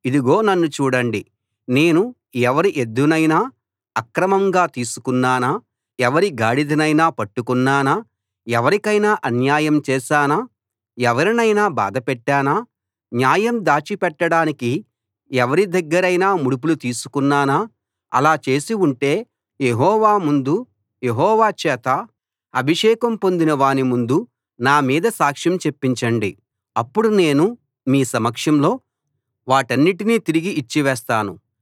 ఇదిగో నన్ను చూడండి నేను ఎవరి ఎద్దునైనా అక్రమంగా తీసుకున్నానా ఎవరి గాడిదనైనా పట్టుకున్నానా ఎవరికైనా అన్యాయం చేశానా ఎవరినైనా బాధపెట్టానా న్యాయం దాచిపెట్టడానికి ఎవరి దగ్గరైనా ముడుపులు తీసుకున్నానా అలా చేసి ఉంటే యెహోవా ముందు యెహోవా చేత అభిషేకం పొందిన వాని ముందు నా మీద సాక్ష్యం చెప్పించండి అప్పుడు నేను మీ సమక్షంలో వాటన్నిటినీ తిరిగి ఇచ్చివేస్తాను